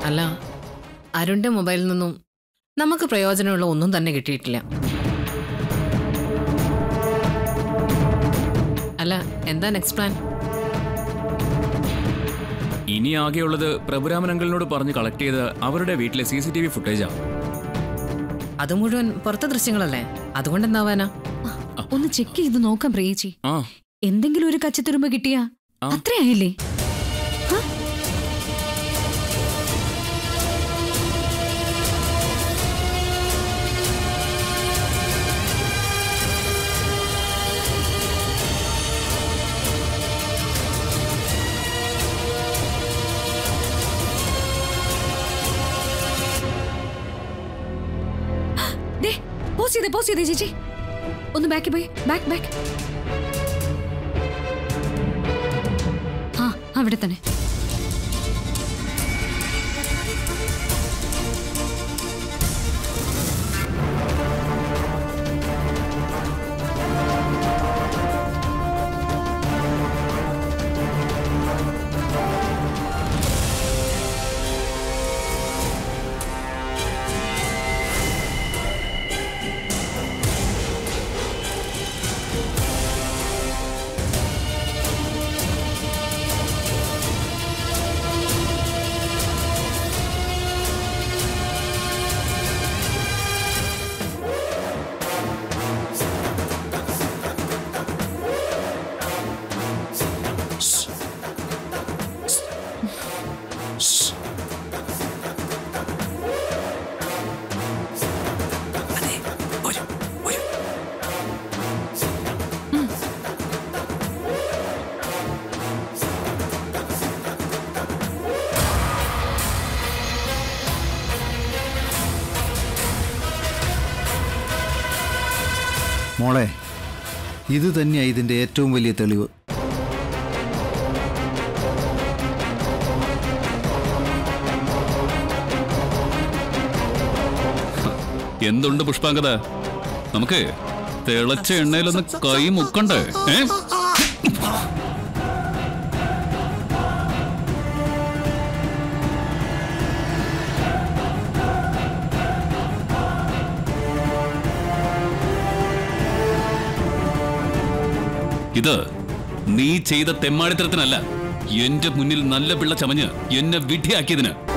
അല്ല അരുണിന്റെ മൊബൈലിൽ നിന്നും നമുക്ക് പ്രയോജനമുള്ള ഒന്നും തന്നെ കിട്ടിയിട്ടില്ല അല്ല എന്താ നെക്സ്റ്റ് പ്ലാൻ ഇനി ആകെയുള്ളത് പ്രഭുരാമൻ അങ്കിളിനോട് പറഞ്ഞ് കളക്ട് ചെയ്ത് അവരുടെ വീട്ടിലെ സി സി ടി വി ഫുട്ടേജാണ് അത് മുഴുവൻ പുറത്തെ ദൃശ്യങ്ങളല്ലേ അതുകൊണ്ട് എന്താവാനാ ഒന്ന് ചെക്ക് ചെയ്ത് നോക്കാം പ്രിയേച്ചി ആ എന്തെങ്കിലും ഒരു കച്ചത്തുരുമ്പ് കിട്ടിയാ ആ. അത്രയായില്ലേ ദേ പോസ് ചെയ്തേ പോസ് ചെയ്തേ ചേച്ചി ഒന്ന് ബാക്കി പോയി ബാക്ക് ബാക്ക് ആ അവിടെ തന്നെ മോളെ ഇത് തന്നെയാ ഇതിന്റെ ഏറ്റവും വലിയ തെളിവ് എന്തുണ്ട് പുഷ്പാങ്കത നമുക്ക് തിളച്ച എണ്ണയിലൊന്ന് കൈ മുക്കണ്ടേ ഏ ഇത് നീ ചെയ്ത തെമ്മാടിത്തരത്തിനല്ല എന്റെ മുന്നിൽ നല്ല പിള്ള ചമഞ്ഞ് എന്നെ വിഡ്ഢിയാക്കിയതിന്